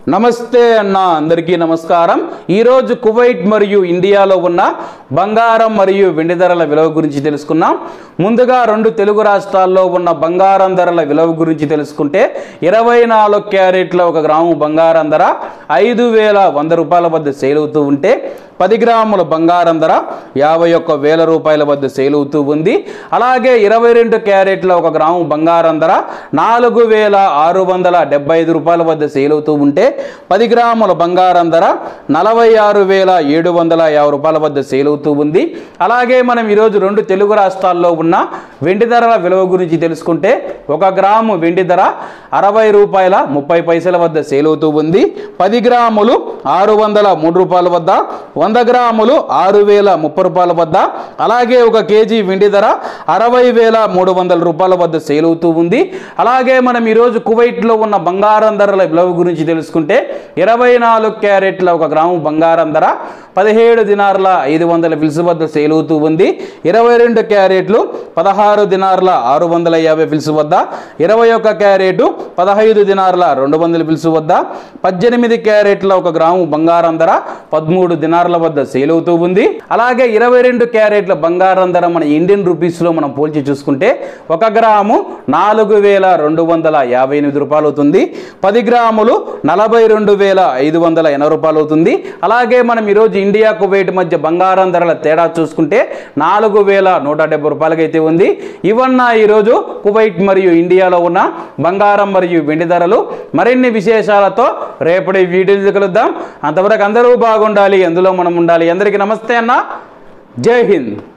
నమస్తే అన్న అందరికీ నమస్కారం ఈరోజు కువైట్ మరియు ఇండియాలో ఉన్న బంగారం మరియు వెండి ధరల విలువ గురించి తెలుసుకున్నాం ముందుగా రెండు తెలుగు రాష్ట్రాల్లో ఉన్న బంగారం ధరల విలువ గురించి తెలుసుకుంటే ఇరవై నాలుగు క్యారెట్ల ఒక గ్రాము బంగారం ధర ఐదు వేల వంద రూపాయల వద్ద సేల్ అవుతూ ఉంటే పది గ్రాముల బంగారం ధర యాభై ఒక్క వేల రూపాయల వద్ద సేల్ అవుతూ ఉంది అలాగే ఇరవై రెండు క్యారెట్ల ఒక గ్రాము బంగారం ధర నాలుగు వేల ఆరు వందల డెబ్బై ఐదు రూపాయల వద్ద సేల్ అవుతూ ఉంటే పది గ్రాముల బంగారం ధర నలభై ఆరు వేల ఏడు వందల యాభై రూపాయల వద్ద సేల్ అవుతూ ఉంది అలాగే మనం ఈరోజు రెండు తెలుగు రాష్ట్రాల్లో ఉన్న వెండి ధరల విలువ గురించి తెలుసుకుంటే ఒక గ్రాము వెండి ధర అరవై రూపాయల ముప్పై పైసల వద్ద సేల్ అవుతూ ఉంది పది గ్రాములు ఆరు వందల మూడు రూపాయల వద్ద వంద గ్రాములు ఆరు వేల ముప్పై రూపాయల వద్ద అలాగే ఒక కేజీ వెండి ధర అరవై వేల మూడు వందల రూపాయల వద్ద సేల్ అవుతూ ఉంది అలాగే మనం ఈరోజు కువైట్లో ఉన్న బంగారం ధరల విలువ గురించి తెలుసుకుంటే ఇరవై నాలుగు క్యారెట్ల ఒక గ్రాము బంగారం ధర పదిహేడు దినార్ల ఐదు వందల ఫిల్స్ వద్ద సేల్ అవుతూ ఉంది ఇరవై రెండు క్యారెట్లు పదహారు దినార్ల ఆరు వందల యాభై ఫిల్స్ వద్ద ఇరవై ఒక్క క్యారెట్ పదహైదు దినార్ల రెండు వందల ఫిల్స్ వద్ద పద్దెనిమిది క్యారెట్ల ఒక గ్రాము బంగారం ధర పదమూడు దినార్ల వద్ద సేల్ అవుతూ ఉంది అలాగే ఇరవై రెండు క్యారెట్ల బంగారం ధర మన ఇండియన్ రూపీస్లో మనం పోల్చి చూసుకుంటే ఒక గ్రాము నాలుగు వేల రెండు వందల యాభై ఎనిమిది రూపాయలు అవుతుంది పది గ్రాములు నలభై రెండు వేల ఐదు వందల ఎనభై రూపాయలు అవుతుంది అలాగే మనం ఈరోజు ఇండియా కువైట్ మధ్య బంగారం ధరల తేడా చూసుకుంటే నాలుగు వేల నూట డెబ్బై రూపాయలకి అయితే ఉంది ఇవన్న ఈరోజు కువైట్ మరియు ఇండియాలో ఉన్న బంగారం మరియు వెండి ధరలు మరిన్ని విశేషాలతో రేపటి వీడియోలు కలుద్దాం అంతవరకు అందరూ బాగుండాలి అందులో మనం ఉండాలి అందరికీ నమస్తే అన్న జై హింద్